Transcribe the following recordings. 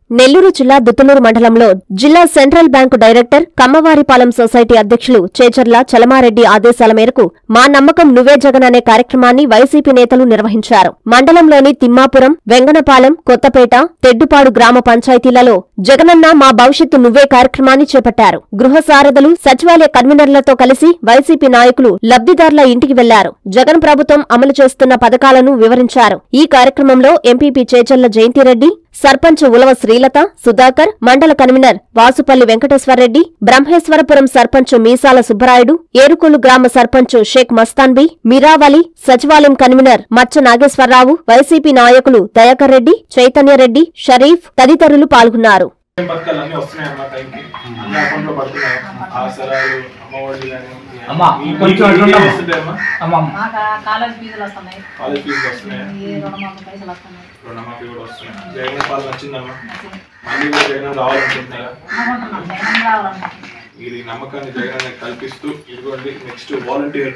నెల్లూరు జిల్లా దుత్తులూరు మండలంలో జిల్లా central bank director Kammavaripalem society అధ్యక్షులు చేచర్ల చలమారెడ్డి ఆదేశాల మేరకు మా నమ్మకం నువ్వే జగన్ అనే కార్యక్రమాన్ని వైసీపీ నేతలు నిర్వహించారు మండలంలోని తిమ్మాపురం వెంగనపాలెం కొత్తపేట తెడ్డుపాడు గ్రామ పంచాయతీలలో జగనన్న మా భవిష్యత్తు నువ్వే కార్యక్రమాన్ని చేపట్టారు గృహ సారథులు సచివాలయ కన్వీనర్లతో కలిసి వైసీపీ నాయకులు లబ్ధిదారుల ఇంటికి వెళ్లారు జగన్ ప్రభుత్వం అమలు చేస్తున్న పథకాలను వివరించారు ఈ కార్యక్రమంలో ఎంపీపీ చేచర్ల జయంతిరెడ్డి సర్పంచ్ ఉలవ శ్రీలత సుధాకర్ మండల కన్వీనర్ వాసుపల్లి వెంకటేశ్వర్రెడ్డి బ్రహ్మేశ్వరపురం సర్పంచ్ మీసాల సుబ్బరాయుడు ఏరుకోలు గ్రామ సర్పంచ్ షేక్ మస్తాన్బీ మీరావలి సచివాలయం కన్వీనర్ మచ్చ నాగేశ్వరరావు వైసీపీ నాయకులు దయాకర్ రెడ్డి చైతన్యరెడ్డి షరీఫ్ తదితరులు పాల్గొన్నారు ఏం పథకాలు అన్నీ వస్తున్నాయి అమ్మా టైంకి అన్ని అకౌంట్ లో పడుతున్నాయి ఆసరాలు అమ్మఒడి కానీ అమ్మా, మీ- కొంచెం మీకు అటు ఏం ఉండమ్మా. వస్తుంటాయమ్మా అమ్మా మాకు కాలేజ్ ఫీజులు వస్తున్నాయి కాలేజ్ ఫీజు వస్తున్నాయి ఈ రుణమాఫీ పైసలు వస్తున్నాయి రుణమాఫీ కూడా వస్తున్నాయి జగన్ పాలన నచ్చిందమ్మా మళ్ళీ కూడా జగన్ రావాలనుకుంటున్నారా అనుకుంటున్నాం జగన్ రావాలనుకుంటున్నాం ఇది నమ్మకాన్ని జగన్ అనేది కల్పిస్తూ ఇదిగోండి నెక్స్ట్ వాలంటీర్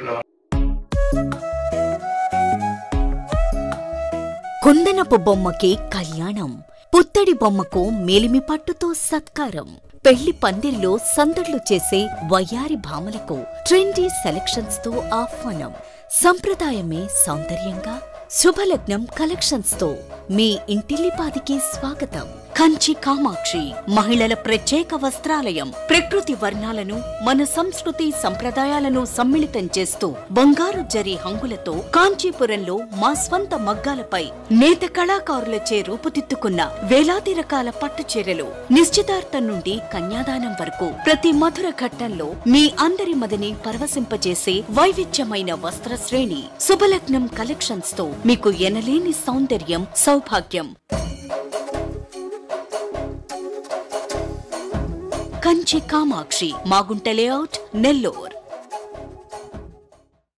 కుందనపు బొమ్మకి కళ్యాణం పుత్తడి బొమ్మకు మేలిమి పట్టుతో సత్కారం పెళ్లి పందిర్లో సందడ్లు చేసే వయ్యారి భామలకు ట్రెండీ సెలక్షన్స్ తో ఆహ్వానం సంప్రదాయమే సౌందర్యంగా శుభలగ్నం కలెక్షన్స్ తో మీ ఇంటిల్లిపాదికి స్వాగతం కంచి కామాక్షి మహిళల ప్రత్యేక వస్త్రాలయం ప్రకృతి వర్ణాలను మన సంస్కృతి సంప్రదాయాలను సమ్మిళితం చేస్తూ బంగారు జరి హంగులతో కాంచీపురంలో మా స్వంత మగ్గాలపై నేత కళాకారులచే రూపుదిద్దుకున్న వేలాది రకాల పట్టు చీరలు నిశ్చితార్థం నుండి కన్యాదానం వరకు ప్రతి మధుర ఘట్టంలో మీ అందరి మదిని పరవశింపజేసే వైవిధ్యమైన వస్త్ర శ్రేణి శుభలగ్నం కలెక్షన్స్ తో మీకు ఎనలేని సౌందర్యం సౌభాగ్యం కంచి కామాక్షి మాగుంట లేఅవుట్ నెల్లూర్